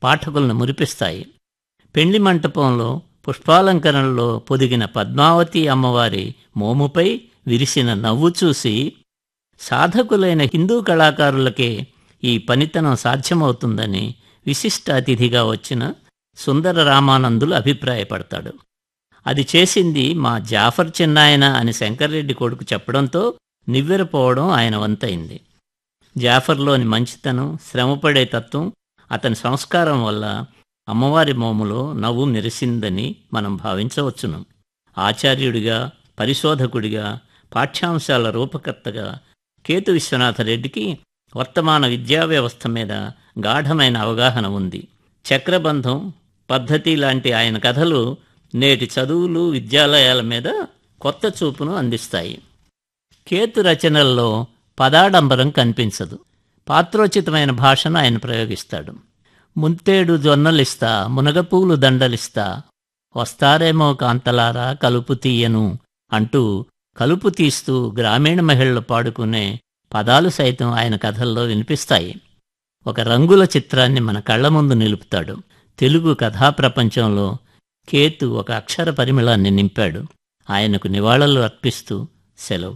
పాఠకులను మురిపిస్తాయి పెండ్లి మంటపంలో పుష్పాలంకరణలో పొదిగిన పద్మావతి అమ్మవారి మోముపై విరిసిన నవ్వు చూసి సాధకులైన హిందూ కళాకారులకే ఈ పనితనం సాధ్యమవుతుందని విశిష్ట అతిథిగా వచ్చిన సుందర రామానందులు అభిప్రాయపడతాడు అది చేసింది మా జాఫర్ చిన్నాయన అని శంకర్రెడ్డి కొడుకు చెప్పడంతో నివ్వెరపోవడం ఆయన వంతైంది జాఫర్లోని మంచితనం శ్రమపడే తత్వం అతని సంస్కారం వల్ల అమ్మవారి మోములో నవ్వు మెరిసిందని మనం భావించవచ్చును ఆచార్యుడిగా పరిశోధకుడిగా పాఠ్యాంశాల రూపకర్తగా కేతు విశ్వనాథరెడ్డికి వర్తమాన విద్యా వ్యవస్థ మీద గాఢమైన అవగాహన ఉంది చక్రబంధం పద్ధతి లాంటి ఆయన కథలు నేటి చదువులు విద్యాలయాల మీద కొత్త చూపును అందిస్తాయి కేతు రచనల్లో పదాడంబరం కనిపించదు పాత్రోచితమైన భాషను ఆయన ప్రయోగిస్తాడు ముంతేడు జొన్నలిస్తా మునగపూలు దండలిస్తా వస్తారేమో కాంతలారా కలుపు తీయను అంటూ కలుపు తీస్తూ గ్రామీణ మహిళలు పాడుకునే పదాలు సైతం ఆయన కథల్లో వినిపిస్తాయి ఒక రంగుల చిత్రాన్ని మన కళ్ల ముందు నిలుపుతాడు తెలుగు కథా ప్రపంచంలో కేతు ఒక అక్షర పరిమళాన్ని నింపాడు ఆయనకు నివాళులు అర్పిస్తూ సెలవు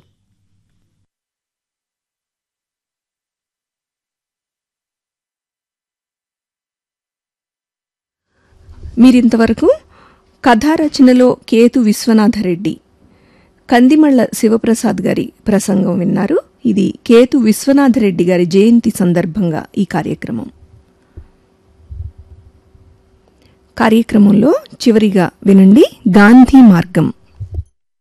మీరింతవరకు కథారచనలో కేతు విశ్వనాథరెడ్డి కందిమళ్ళ శివప్రసాద్ గారి ప్రసంగం విన్నారు ఇది కేతు విశ్వనాథరెడ్డి గారి జయంతి సందర్భంగా ఈ కార్యక్రమం కార్యక్రమంలో చివరిగా వినండి గాంధీ మార్గం